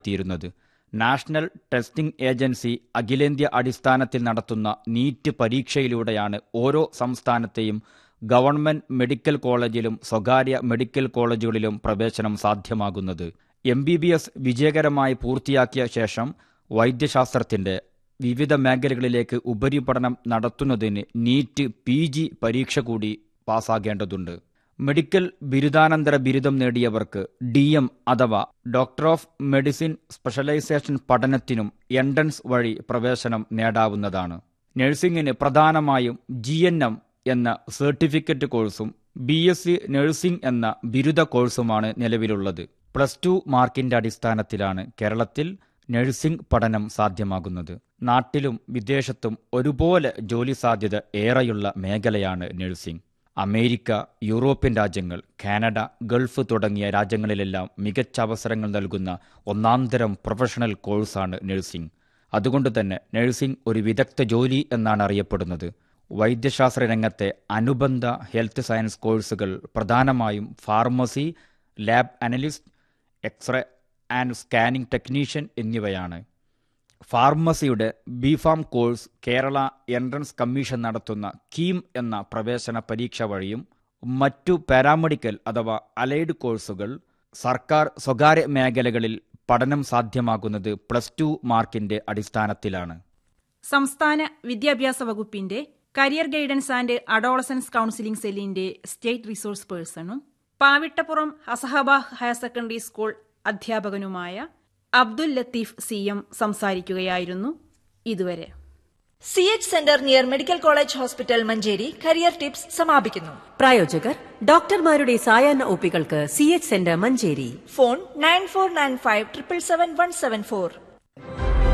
തീരുന്നത് national testing agency അഖിലേന്ത്യാ അടിസ്ഥാനത്തിൽ നടത്തുന്ന നീറ്റ് പരീക്ഷയിലൂടെയാണ് ഓരോ സംസ്ഥാനത്തെയും ഗവൺമെന്റ് മെഡിക്കൽ കോളേജിലും സ്വകാര്യ മെഡിക്കൽ കോളേജുകളിലും പ്രവേശനം സാധ്യമാകുന്നത് എം ബി ബി എസ് വിജയകരമായി പൂർത്തിയാക്കിയ ശേഷം വൈദ്യശാസ്ത്രത്തിന്റെ വിവിധ മേഖലകളിലേക്ക് ഉപരിപഠനം നടത്തുന്നതിന് നീറ്റ് പി ജി പരീക്ഷ കൂടി പാസ്സാകേണ്ടതുണ്ട് മെഡിക്കൽ ബിരുദാനന്തര ബിരുദം നേടിയവർക്ക് ഡി എം അഥവാ ഡോക്ടർ ഓഫ് മെഡിസിൻ സ്പെഷ്യലൈസേഷൻ പഠനത്തിനും എൻട്രൻസ് വഴി പ്രവേശനം നേടാവുന്നതാണ് നഴ്സിംഗിന് പ്രധാനമായും ജി എൻ എം എന്ന സർട്ടിഫിക്കറ്റ് കോഴ്സും ബി എസ് സി നഴ്സിംഗ് എന്ന ബിരുദ കോഴ്സുമാണ് നിലവിലുള്ളത് പ്ലസ് ടു മാർക്കിന്റെ അടിസ്ഥാനത്തിലാണ് കേരളത്തിൽ നഴ്സിംഗ് പഠനം സാധ്യമാകുന്നത് നാട്ടിലും വിദേശത്തും ഒരുപോലെ ജോലി സാധ്യത ഏറെയുള്ള മേഖലയാണ് നഴ്സിംഗ് അമേരിക്ക യൂറോപ്യൻ രാജ്യങ്ങൾ കാനഡ ഗൾഫ് തുടങ്ങിയ രാജ്യങ്ങളിലെല്ലാം മികച്ച അവസരങ്ങൾ നൽകുന്ന ഒന്നാന്തരം പ്രൊഫഷണൽ കോഴ്സാണ് നഴ്സിംഗ് അതുകൊണ്ട് തന്നെ നഴ്സിംഗ് ഒരു വിദഗ്ധ ജോലി എന്നാണ് അറിയപ്പെടുന്നത് വൈദ്യശാസ്ത്ര രംഗത്തെ അനുബന്ധ ഹെൽത്ത് സയൻസ് കോഴ്സുകൾ പ്രധാനമായും pharmacy lab analyst x-ray and scanning technician എന്നിവയാണ് ഫാർമസിയുടെ BPharm course Kerala entrance commission നടത്തുന്ന കീം എന്ന പ്രവേശന പരീക്ഷ വഴിയും മറ്റു പാരാമെഡിക്കൽ അഥവാ അലൈഡ് കോഴ്സുകൾ സർക്കാർ സ്വകാര്യ മേഖലകളിൽ പഠനം സാധ്യമാകുന്നത് പ്ലസ് ടു മാർക്കിന്റെ അടിസ്ഥാനത്തിലാണ് സംസ്ഥാന വിദ്യാഭ്യാസ വകുപ്പിന്റെ career guidance and adolescence counselling സെല്ലിന്റെ സ്റ്റേറ്റ് റിസോഴ്സ് പേഴ്സണും പാവിട്ടപ്പുറം ഹസഹബ ഹയർ സെക്കൻഡറി സ്കൂൾ അധ്യാപകനുമായ അബ്ദുൽ ലത്തീഫ് സി എം സംസാരിക്കുകയായിരുന്നു ഇതുവരെ C H centre near medical college hospital Manjeri career tips സമാപിക്കുന്നു പ്രായോജകർ ഡോക്ടർമാരുടെ സായാഹ്ന ഒപ്പികൾക്ക് C H centre Manjeri phone nine four nine five triple seven one seven four